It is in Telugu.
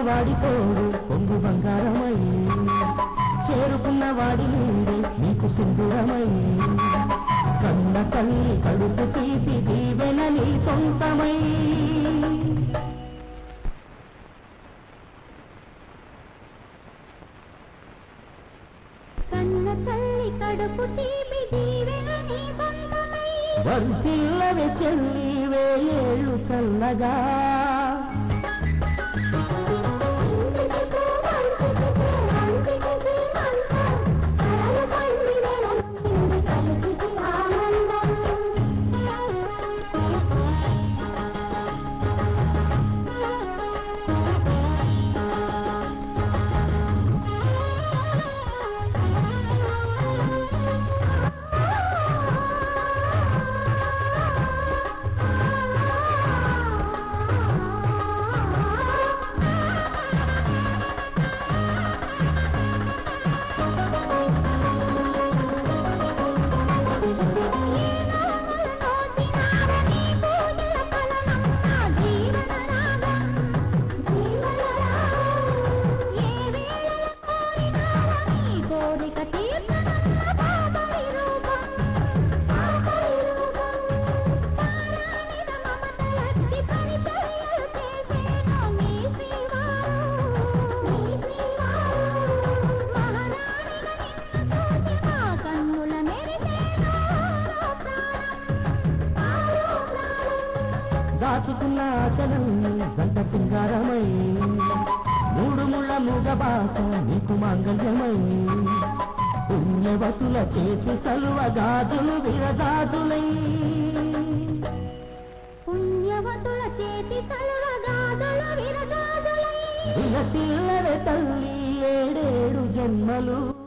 వాడి తోడు పొంగు బంగారమై చేరుకున్న వాడి నీడే నీకు సింధురమై కన్న తల్లి కడుపు తీపి దీవెన నీ సొంతమై కన్న తల్లి కడుపు తీపి దీవెన నీ సొంతమై వర్తిల్లవే చెల్లి వేయేళ్ళు చల్లగా కోరిక తీర్చనన్న బాబరి రూపం బాబరి రూపం పారాణిన మమతలట్టి పరిచర్యలు చేసేను మీ శ్రీవారు మీ శ్రీవారు మహారాణిగా నిన్ను చూసి మా కన్నుల మెరిసేను దాచుకున్న ఆశలన్నీ గంట సింగారమై మూడు ముళ్ళ మూగ బాస నీకు మంగళ్యమై పుణ్యవతుల చేతి చలువ గాజులు విరజాజులై పుణ్యవతుల చేతి చలువగాదుల విరగాదులై విలసిల్లవే తల్లి ఏడేడు జన్మలు